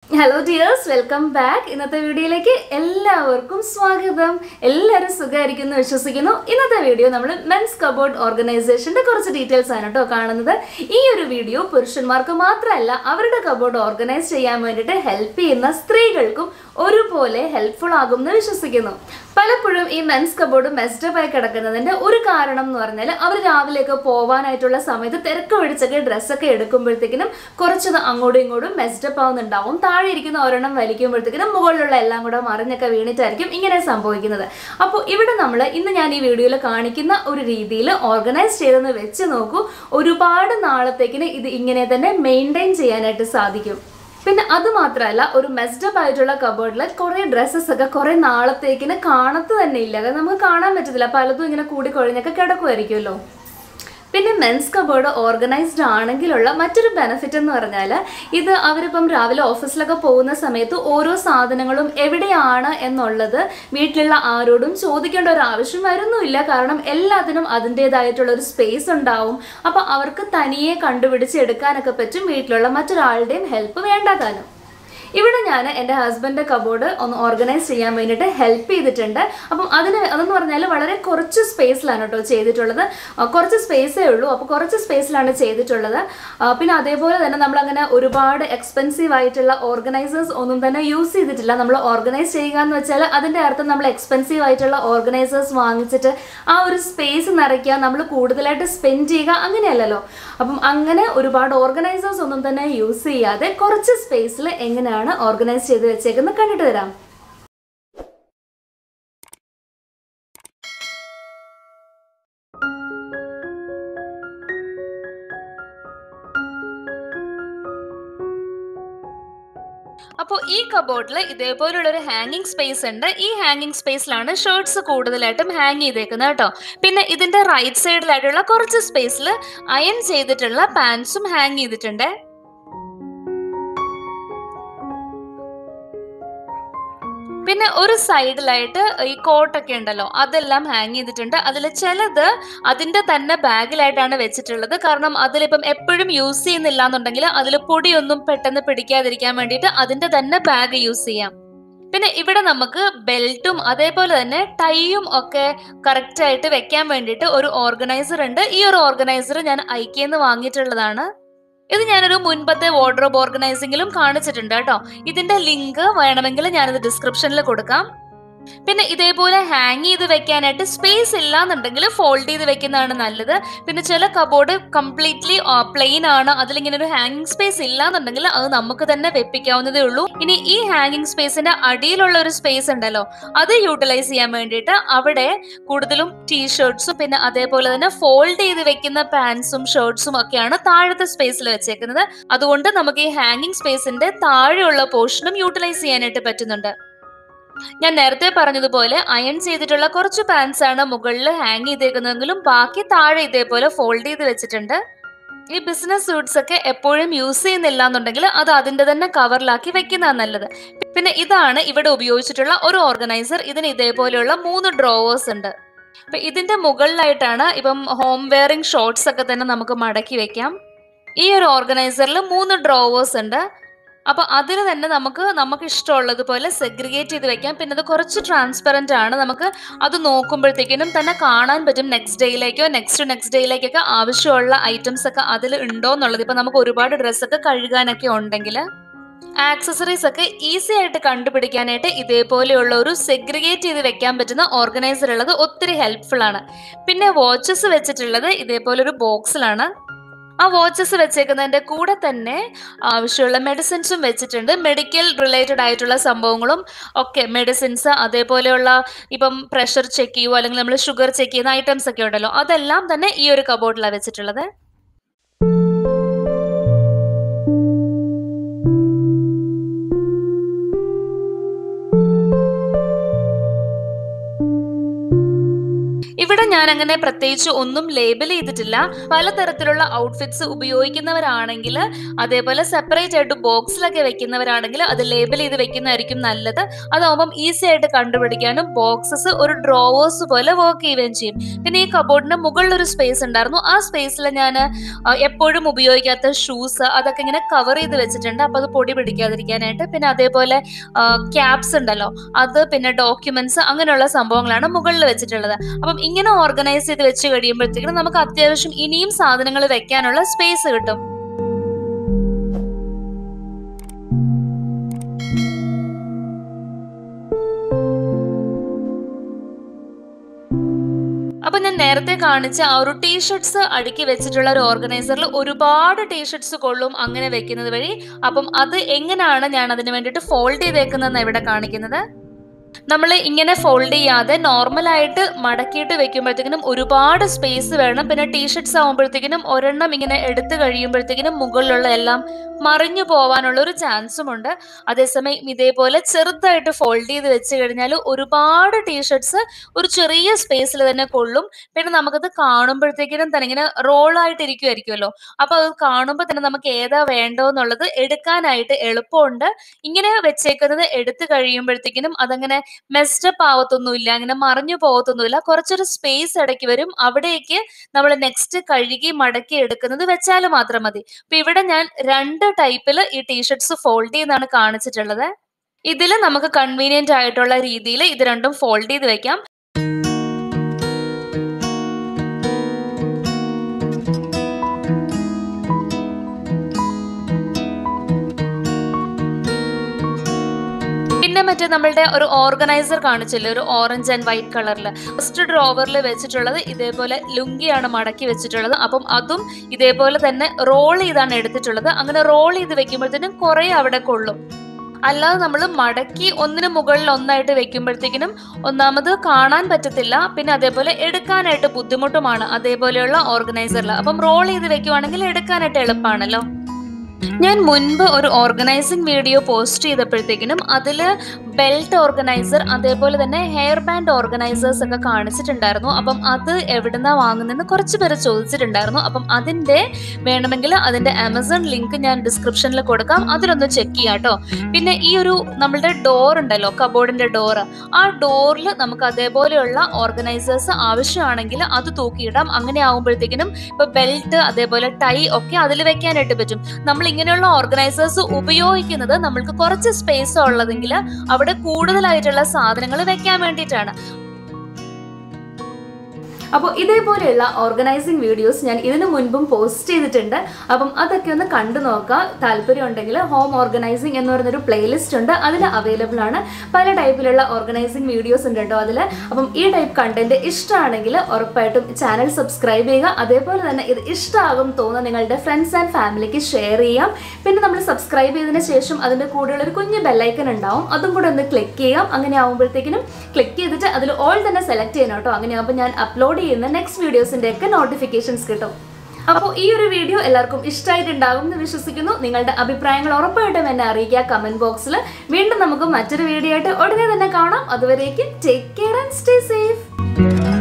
hello dears welcome back ഇന്നത്തെ വീഡിയോയിലേക്ക് എല്ലാവർക്കും സ്വാഗതം എല്ലാവരും സുഖമായിരിക്കുന്നു വിശ്വസിക്കുന്നു ഇന്നത്തെ വീഡിയോ നമ്മൾ മെൻസ് കബോർഡ് ഓർഗനൈസേഷന്റെ കുറച്ച് ഡീറ്റെയിൽസ് ആണ് കേട്ടോ കാണുന്നത് ഈ ഒരു വീഡിയോ പുരുഷന്മാർക്ക് മാത്രമല്ല അവരുടെ കബോർഡ് ഓർഗനൈസ് ചെയ്യാൻ വേണ്ടിയിട്ട് ഹെൽപ്പ് ചെയ്യുന്ന സ്ത്രീകൾക്കും ഒരുപോലെ ഹെൽപ്ഫുൾ ആകും എന്ന് വിശ്വസിക്കുന്നു പലപ്പോഴും ഈ മെൻസ് കബോർഡ് മെസ്ഡപ്പ് ആയി കിടക്കുന്നതിന്റെ ഒരു കാരണം എന്ന് പറഞ്ഞാൽ അവർ രാവിലെയൊക്കെ പോവാനായിട്ടുള്ള സമയത്ത് തിരക്ക് പിടിച്ചൊക്കെ ഡ്രസ്സൊക്കെ എടുക്കുമ്പോഴത്തേക്കിനും കുറച്ചത് അങ്ങോട്ടും ഇങ്ങോട്ടും മെസ്ഡപ്പ് ആവുന്നുണ്ടാവും താഴെ ഇരിക്കുന്ന ഒരെണ്ണം വലിക്കുമ്പോഴത്തേക്കിനും മുകളിലുള്ള എല്ലാം കൂടെ മറിഞ്ഞൊക്കെ വീണിട്ടായിരിക്കും ഇങ്ങനെ സംഭവിക്കുന്നത് അപ്പോൾ ഇവിടെ നമ്മൾ ഇന്ന് ഞാൻ ഈ വീഡിയോയിൽ കാണിക്കുന്ന ഒരു രീതിയിൽ ഓർഗനൈസ് ചെയ്തെന്ന് വെച്ച് നോക്കൂ ഒരുപാട് നാളത്തേക്കിന് ഇത് ഇങ്ങനെ തന്നെ മെയിൻറ്റെയിൻ ചെയ്യാനായിട്ട് സാധിക്കും പിന്നെ അത് മാത്രമല്ല ഒരു മെസ്ഡപ്പ് ആയിട്ടുള്ള കബോർഡിൽ കുറേ ഡ്രസ്സസ് ഒക്കെ കുറേ നാളത്തേക്കിന് കാണത്ത് തന്നെ ഇല്ല കാരണം നമുക്ക് കാണാൻ പറ്റത്തില്ല പലതും ഇങ്ങനെ കൂടി കൊഴിഞ്ഞൊക്കെ കിടക്കുമായിരിക്കുമല്ലോ പിന്നെ മെൻസ് കബോർഡ് ഓർഗനൈസ്ഡ് ആണെങ്കിലുള്ള മറ്റൊരു ബെനിഫിറ്റ് എന്ന് പറഞ്ഞാൽ ഇത് അവരിപ്പം രാവിലെ ഓഫീസിലൊക്കെ പോകുന്ന സമയത്ത് ഓരോ സാധനങ്ങളും എവിടെയാണ് എന്നുള്ളത് വീട്ടിലുള്ള ആരോടും ചോദിക്കേണ്ട ഒരു ആവശ്യം വരുന്നുമില്ല കാരണം എല്ലാത്തിനും അതിൻ്റെതായിട്ടുള്ള ഒരു സ്പേസ് ഉണ്ടാവും അപ്പോൾ അവർക്ക് തനിയെ കണ്ടുപിടിച്ച് എടുക്കാനൊക്കെ പറ്റും വീട്ടിലുള്ള മറ്റൊരാളുടെയും ഹെൽപ്പ് വേണ്ട താനും ഇവിടെ ഞാൻ എൻ്റെ ഹസ്ബൻഡ് കബോർഡ് ഒന്ന് ഓർഗനൈസ് ചെയ്യാൻ വേണ്ടിയിട്ട് ഹെൽപ്പ് ചെയ്തിട്ടുണ്ട് അപ്പം അതിന് അതെന്ന് പറഞ്ഞാൽ വളരെ കുറച്ച് സ്പേസിലാണ് കേട്ടോ ചെയ്തിട്ടുള്ളത് ആ, കുറച്ച് സ്പേസേ ഉള്ളൂ അപ്പോൾ കുറച്ച് സ്പേസിലാണ് ചെയ്തിട്ടുള്ളത് ആ, പിന്നെ അതേപോലെ തന്നെ നമ്മളങ്ങനെ ഒരുപാട് എക്സ്പെൻസീവ് ആയിട്ടുള്ള ഓർഗനൈസേഴ്സ് ഒന്നും തന്നെ യൂസ് ചെയ്തിട്ടില്ല നമ്മൾ ഓർഗനൈസ് ചെയ്യുക എന്ന് വെച്ചാൽ അതിൻ്റെ അർത്ഥം നമ്മൾ എക്സ്പെൻസീവ് ആയിട്ടുള്ള ഓർഗനൈസേഴ്സ് വാങ്ങിച്ചിട്ട് ആ ഒരു സ്പേസ് നിറയ്ക്കുക നമ്മൾ കൂടുതലായിട്ട് സ്പെൻഡ് ചെയ്യുക അങ്ങനെയല്ലല്ലോ അപ്പം അങ്ങനെ ഒരുപാട് ഓർഗനൈസേഴ്സ് ഒന്നും തന്നെ യൂസ് ചെയ്യാതെ കുറച്ച് സ്പേസിൽ എങ്ങനെയാണ് ഓർഗനൈസ് ചെയ്ത് വെച്ചേക്കുന്നത് കണ്ടിട്ട് വരാം അപ്പോൾ ഈ കബോർഡിൽ ഇതേപോലുള്ള ഒരു ഹാങ്ങിങ് സ്പേസ് ഉണ്ട് ഈ ഹാങ്ങിങ് സ്പേസിലാണ് ഷർട്ട്സ് കൂടുതലായിട്ടും ഹാങ് ചെയ്തേക്കുന്നത് കേട്ടോ പിന്നെ ഇതിന്റെ റൈറ്റ് സൈഡിലായിട്ടുള്ള കുറച്ച് സ്പേസിൽ അയൺ ചെയ്തിട്ടുള്ള പാൻസും ഹാങ് ചെയ്തിട്ടുണ്ട് പിന്നെ ഒരു സൈഡിലായിട്ട് ഈ കോട്ടൊക്കെ ഉണ്ടല്ലോ അതെല്ലാം ഹാങ് ചെയ്തിട്ടുണ്ട് അതിൽ ചിലത് അതിന്റെ തന്നെ ബാഗിലായിട്ടാണ് വെച്ചിട്ടുള്ളത് കാരണം അതിലിപ്പം എപ്പോഴും യൂസ് ചെയ്യുന്നില്ല എന്നുണ്ടെങ്കിൽ അതിൽ പൊടിയൊന്നും പെട്ടെന്ന് പിടിക്കാതിരിക്കാൻ വേണ്ടിയിട്ട് അതിന്റെ തന്നെ ബാഗ് യൂസ് ചെയ്യാം പിന്നെ ഇവിടെ നമുക്ക് ബെൽറ്റും അതേപോലെ തന്നെ ടൈയും ഒക്കെ കറക്റ്റ് ആയിട്ട് വെക്കാൻ വേണ്ടിയിട്ട് ഒരു ഓർഗനൈസർ ഉണ്ട് ഈ ഒരു ഓർഗനൈസർ ഞാൻ ഐക്കേന്ന് വാങ്ങിയിട്ടുള്ളതാണ് ഇത് ഞാനൊരു മുൻപത്തെ വാർഡ്രോബ് ഓർഗനൈസിംഗിലും കാണിച്ചിട്ടുണ്ട് കേട്ടോ ഇതിന്റെ ലിങ്ക് വേണമെങ്കിൽ ഞാനിത് ഡിസ്ക്രിപ്ഷനിൽ കൊടുക്കാം പിന്നെ ഇതേപോലെ ഹാങ് ചെയ്ത് വെക്കാനായിട്ട് സ്പേസ് ഇല്ല എന്നുണ്ടെങ്കിൽ ഫോൾഡ് ചെയ്ത് വെക്കുന്നതാണ് നല്ലത് പിന്നെ ചില കബോർഡ് കംപ്ലീറ്റ്ലി പ്ലെയിൻ ആണ് അതിലിങ്ങനെ ഒരു ഹാങ്ങിങ് സ്പേസ് ഇല്ല എന്നുണ്ടെങ്കിൽ അത് നമുക്ക് തന്നെ വെപ്പിക്കാവുന്നതേ ഉള്ളൂ ഇനി ഈ ഹാങ്ങിങ് സ്പേസിന്റെ അടിയിലുള്ള ഒരു സ്പേസ് ഉണ്ടല്ലോ അത് യൂട്ടിലൈസ് ചെയ്യാൻ വേണ്ടിയിട്ട് അവിടെ കൂടുതലും ടീഷർട്ട്സും പിന്നെ അതേപോലെ തന്നെ ഫോൾഡ് ചെയ്ത് വെക്കുന്ന പാൻസും ഷർട്ട്സും ഒക്കെയാണ് താഴത്തെ സ്പേസിൽ വെച്ചേക്കുന്നത് അതുകൊണ്ട് നമുക്ക് ഈ ഹാങ്ങിങ് സ്പേസിന്റെ താഴെയുള്ള പോർഷനും യൂട്ടിലൈസ് ചെയ്യാനായിട്ട് പറ്റുന്നുണ്ട് ഞാൻ നേരത്തെ പറഞ്ഞതുപോലെ അയൺ ചെയ്തിട്ടുള്ള കുറച്ച് പാൻസ് ആണ് മുകളിൽ ഹാങ് ചെയ്തേക്കുന്നതെങ്കിലും ബാക്കി താഴെ ഇതേപോലെ ഫോൾഡ് ചെയ്ത് വെച്ചിട്ടുണ്ട് ഈ ബിസിനസ് സൂട്ട്സ് ഒക്കെ എപ്പോഴും യൂസ് ചെയ്യുന്നില്ല എന്നുണ്ടെങ്കിൽ അത് അതിന്റെ തന്നെ കവറിലാക്കി വെക്കുന്നതാണ് നല്ലത് പിന്നെ ഇതാണ് ഇവിടെ ഉപയോഗിച്ചിട്ടുള്ള ഒരു ഓർഗനൈസർ ഇതിന് ഇതേപോലെയുള്ള മൂന്ന് ഡ്രോവേഴ്സ് ഉണ്ട് അപ്പൊ ഇതിന്റെ മുകളിലായിട്ടാണ് ഇപ്പം ഹോം വെയറിംഗ് ഷോർട്സ് ഒക്കെ തന്നെ നമുക്ക് മടക്കി വെക്കാം ഈ ഒരു ഓർഗനൈസറിൽ മൂന്ന് ഡ്രോവേഴ്സ് ഉണ്ട് അപ്പോൾ അതിൽ തന്നെ നമുക്ക് നമുക്ക് ഇഷ്ടമുള്ളതുപോലെ സെഗ്രിഗേറ്റ് ചെയ്ത് വെക്കാം പിന്നെ അത് കുറച്ച് ട്രാൻസ്പെറൻ്റ് ആണ് നമുക്ക് അത് നോക്കുമ്പോഴത്തേക്കിനും തന്നെ കാണാൻ പറ്റും നെക്സ്റ്റ് ഡേയിലേക്കോ നെക്സ്റ്റ് നെക്സ്റ്റ് ഡേയിലേക്കൊക്കെ ആവശ്യമുള്ള ഐറ്റംസ് ഒക്കെ അതിൽ ഉണ്ടോ എന്നുള്ളത് ഇപ്പം നമുക്ക് ഒരുപാട് ഡ്രസ്സൊക്കെ കഴുകാനൊക്കെ ഉണ്ടെങ്കിൽ ആക്സസറീസ് ഒക്കെ ഈസി ആയിട്ട് കണ്ടുപിടിക്കാനായിട്ട് ഇതേപോലെയുള്ള ഒരു സെഗ്രിഗേറ്റ് ചെയ്ത് വെക്കാൻ പറ്റുന്ന ഓർഗനൈസർ ഉള്ളത് ഒത്തിരി ഹെൽപ്ഫുൾ ആണ് പിന്നെ വാച്ചസ് വെച്ചിട്ടുള്ളത് ഇതേപോലെ ഒരു ബോക്സിലാണ് ആ വാച്ചസ് വെച്ചേക്കുന്നതിന്റെ കൂടെ തന്നെ ആവശ്യമുള്ള മെഡിസിൻസും വെച്ചിട്ടുണ്ട് മെഡിക്കൽ റിലേറ്റഡ് ആയിട്ടുള്ള സംഭവങ്ങളും ഒക്കെ മെഡിസിൻസ് അതേപോലെയുള്ള ഇപ്പം പ്രഷർ ചെക്ക് ചെയ്യുമോ അല്ലെങ്കിൽ നമ്മൾ ഷുഗർ ചെക്ക് ചെയ്യുന്ന ഐറ്റംസ് ഒക്കെ ഉണ്ടല്ലോ അതെല്ലാം തന്നെ ഈ ഒരു കബോർഡിലാണ് വെച്ചിട്ടുള്ളത് ഇവിടെ ഞാൻ അങ്ങനെ പ്രത്യേകിച്ച് ഒന്നും ലേബൽ ചെയ്തിട്ടില്ല പലതരത്തിലുള്ള ഔട്ട്ഫിറ്റ്സ് ഉപയോഗിക്കുന്നവരാണെങ്കിൽ അതേപോലെ സെപ്പറേറ്റ് ആയിട്ട് ബോക്സിലൊക്കെ വെക്കുന്നവരാണെങ്കിൽ അത് ലേബൽ ചെയ്ത് വെക്കുന്നതായിരിക്കും നല്ലത് അതാവുമ്പം ഈസി ആയിട്ട് കണ്ടുപിടിക്കാനും ബോക്സസ് ഒരു ഡ്രോവേഴ്സ് പോലെ വർക്ക് ചെയ്യുകയും ചെയ്യും പിന്നെ ഈ കബോർഡിന് മുകളിൽ ഒരു സ്പേസ് ഉണ്ടായിരുന്നു ആ സ്പേസിൽ ഞാൻ എപ്പോഴും ഉപയോഗിക്കാത്ത ഷൂസ് അതൊക്കെ ഇങ്ങനെ കവർ ചെയ്ത് വെച്ചിട്ടുണ്ട് അപ്പൊ അത് പൊടി പിടിക്കാതിരിക്കാനായിട്ട് പിന്നെ അതേപോലെ ക്യാപ്സ് ഉണ്ടല്ലോ അത് പിന്നെ ഡോക്യുമെന്റ്സ് അങ്ങനെയുള്ള സംഭവങ്ങളാണ് മുകളിൽ വെച്ചിട്ടുള്ളത് അപ്പം ഇങ്ങനെ ഓർഗനൈസ് ചെയ്ത് വെച്ച് കഴിയുമ്പോഴത്തേക്കും നമുക്ക് അത്യാവശ്യം ഇനിയും സാധനങ്ങൾ വെക്കാനുള്ള സ്പേസ് കിട്ടും അപ്പൊ ഞാൻ നേരത്തെ കാണിച്ച ആ ഒരു ടീഷർട്സ് അടുക്കി വെച്ചിട്ടുള്ള ഒരു ഓർഗനൈസറിൽ ഒരുപാട് ടീഷർട്സ് കൊള്ളും അങ്ങനെ വെക്കുന്നത് വഴി അപ്പം അത് എങ്ങനെയാണ് ഞാൻ അതിന് വേണ്ടിയിട്ട് ഫോൾഡ് ചെയ്തേക്കുന്നതെന്ന് ഇവിടെ കാണിക്കുന്നത് നമ്മൾ ഇങ്ങനെ ഫോൾഡ് ചെയ്യാതെ നോർമലായിട്ട് മടക്കിയിട്ട് വെക്കുമ്പോഴത്തേക്കിനും ഒരുപാട് സ്പേസ് വേണം പിന്നെ ടീഷർട്സ് ആകുമ്പോഴത്തേക്കിനും ഒരെണ്ണം ഇങ്ങനെ എടുത്തു കഴിയുമ്പോഴത്തേക്കിനും മുകളിലുള്ള എല്ലാം മറിഞ്ഞു പോവാനുള്ള ഒരു ചാൻസും ഉണ്ട് അതേസമയം ഇതേപോലെ ചെറുതായിട്ട് ഫോൾഡ് ചെയ്ത് വെച്ച് കഴിഞ്ഞാൽ ഒരുപാട് ടീഷർട്സ് ഒരു ചെറിയ സ്പേസിൽ തന്നെ കൊള്ളും പിന്നെ നമുക്കത് കാണുമ്പോഴത്തേക്കിനും തന്നെ ഇങ്ങനെ റോളായിട്ട് ഇരിക്കുമായിരിക്കുമല്ലോ അപ്പൊ അത് കാണുമ്പോൾ തന്നെ നമുക്ക് ഏതാ വേണ്ടോ എന്നുള്ളത് എടുക്കാനായിട്ട് എളുപ്പമുണ്ട് ഇങ്ങനെ വെച്ചേക്കുന്നത് എടുത്തു കഴിയുമ്പോഴത്തേക്കിനും അതങ്ങനെ മെസ്റ്റപ്പ് ആവത്തൊന്നുമില്ല അങ്ങനെ മറിഞ്ഞു പോകത്തൊന്നുമില്ല കുറച്ചൊരു സ്പേസ് ഇടയ്ക്ക് വരും അവിടേക്ക് നമ്മൾ നെക്സ്റ്റ് കഴുകി മടക്കി എടുക്കുന്നത് വെച്ചാൽ മാത്രം മതി അപ്പൊ ഇവിടെ ഞാൻ രണ്ട് ടൈപ്പിൽ ഈ ടീഷർട്സ് ഫോൾഡ് ചെയ്യുന്നതാണ് കാണിച്ചിട്ടുള്ളത് ഇതിൽ നമുക്ക് കൺവീനിയന്റ് ആയിട്ടുള്ള രീതിയിൽ ഇത് രണ്ടും ഫോൾഡ് ചെയ്ത് വെക്കാം പിന്നെ മറ്റേ നമ്മളുടെ ഒരു ഓർഗനൈസർ കാണിച്ചില്ലേ ഒരു ഓറഞ്ച് ആൻഡ് വൈറ്റ് കളറിൽ ഫസ്റ്റ് ഡ്രോവറിൽ വെച്ചിട്ടുള്ളത് ഇതേപോലെ ലുങ്കിയാണ് മടക്കി വെച്ചിട്ടുള്ളത് അപ്പം അതും ഇതേപോലെ തന്നെ റോൾ ചെയ്താണ് എടുത്തിട്ടുള്ളത് അങ്ങനെ റോൾ ചെയ്ത് വെക്കുമ്പോഴത്തേനും കുറെ അവിടെ കൊള്ളും അല്ലാതെ നമ്മൾ മടക്കി ഒന്നിന് മുകളിൽ ഒന്നായിട്ട് വെക്കുമ്പോഴത്തേക്കിനും ഒന്നാമത് കാണാൻ പറ്റത്തില്ല പിന്നെ അതേപോലെ എടുക്കാനായിട്ട് ബുദ്ധിമുട്ടുമാണ് അതേപോലെയുള്ള ഓർഗനൈസറിൽ അപ്പം റോൾ ചെയ്ത് വെക്കുവാണെങ്കിൽ എടുക്കാനായിട്ട് എളുപ്പമാണല്ലോ ഞാൻ മുൻപ് ഒരു ഓർഗനൈസിങ് വീഡിയോ പോസ്റ്റ് ചെയ്തപ്പോഴത്തേക്കിനും അതിൽ ബെൽറ്റ് ഓർഗനൈസർ അതേപോലെ തന്നെ ഹെയർ ബാൻഡ് ഓർഗനൈസേഴ്സ് ഒക്കെ കാണിച്ചിട്ടുണ്ടായിരുന്നു അപ്പം അത് എവിടുന്നാ വാങ്ങുന്നതെന്ന് കുറച്ച് പേര് ചോദിച്ചിട്ടുണ്ടായിരുന്നു അപ്പം അതിൻ്റെ വേണമെങ്കിൽ അതിൻ്റെ ആമസോൺ ലിങ്ക് ഞാൻ ഡിസ്ക്രിപ്ഷനിൽ കൊടുക്കാം അതിലൊന്ന് ചെക്ക് ചെയ്യാം കേട്ടോ പിന്നെ ഈ ഒരു നമ്മളുടെ ഡോർ ഉണ്ടല്ലോ കബോർഡിൻ്റെ ഡോർ ആ ഡോറിൽ നമുക്ക് അതേപോലെയുള്ള ഓർഗനൈസേഴ്സ് ആവശ്യമാണെങ്കിൽ അത് തൂക്കിയിടാം അങ്ങനെ ആകുമ്പോഴത്തേക്കിനും ഇപ്പൊ ബെൽറ്റ് അതേപോലെ ടൈ ഒക്കെ അതിൽ വെക്കാനായിട്ട് പറ്റും നമ്മൾ ഇങ്ങനെയുള്ള ഓർഗനൈസേഴ്സ് ഉപയോഗിക്കുന്നത് നമ്മൾക്ക് കുറച്ച് സ്പേസ് ഉള്ളതെങ്കിൽ അവിടെ കൂടുതലായിട്ടുള്ള സാധനങ്ങൾ വെക്കാൻ വേണ്ടിയിട്ടാണ് അപ്പോൾ ഇതേപോലെയുള്ള ഓർഗനൈസിങ് വീഡിയോസ് ഞാൻ ഇതിനു മുൻപും പോസ്റ്റ് ചെയ്തിട്ടുണ്ട് അപ്പം അതൊക്കെ ഒന്ന് കണ്ടു നോക്കാം താല്പര്യം ഉണ്ടെങ്കിൽ ഹോം ഓർഗനൈസിങ് എന്ന് പറയുന്നൊരു പ്ലേലിസ്റ്റ് ഉണ്ട് അതിൽ അവൈലബിൾ ആണ് പല ടൈപ്പിലുള്ള ഓർഗനൈസിങ് വീഡിയോസ് ഉണ്ട് കേട്ടോ അതിൽ അപ്പം ഈ ടൈപ്പ് കണ്ടന്റ് ഇഷ്ടമാണെങ്കിൽ ഉറപ്പായിട്ടും ചാനൽ സബ്സ്ക്രൈബ് ചെയ്യുക അതേപോലെ തന്നെ ഇത് ഇഷ്ടമാകും തോന്നുന്ന നിങ്ങളുടെ ഫ്രണ്ട്സ് ആൻഡ് ഫാമിലിക്ക് ഷെയർ ചെയ്യാം പിന്നെ നമ്മൾ സബ്സ്ക്രൈബ് ചെയ്തതിന് ശേഷം അതിൻ്റെ കൂടെയുള്ള ഒരു കുഞ്ഞ് ബെല്ലൈക്കൺ ഉണ്ടാവും അതും കൂടെ ഒന്ന് ക്ലിക്ക് ചെയ്യാം അങ്ങനെ ആകുമ്പോഴത്തേക്കിനും ക്ലിക്ക് ചെയ്തിട്ട് അതിൽ ഓൾ തന്നെ സെലക്ട് ചെയ്യണം കേട്ടോ അങ്ങനെ ആകുമ്പോൾ ഞാൻ അപ്ലോഡ് ചെയ്യുന്ന നെക്സ്റ്റ് വീഡിയോസിൻ്റെ ഒക്കെ നോട്ടിഫിക്കേഷൻസ് കിട്ടും അപ്പോൾ ഈ ഒരു വീഡിയോ എല്ലാവർക്കും ഇഷ്ടമായിട്ടുണ്ടാകും എന്ന് വിശ്വസിക്കുന്നു നിങ്ങളുടെ അഭിപ്രായങ്ങൾ ഉറപ്പായിട്ടും എന്നെ അറിയിക്കുക കമന്റ് ബോക്സിൽ വീണ്ടും നമുക്ക് മറ്റൊരു വീഡിയോ ആയിട്ട് ഉടനെ തന്നെ കാണാം അതുവരേക്കും take care and stay safe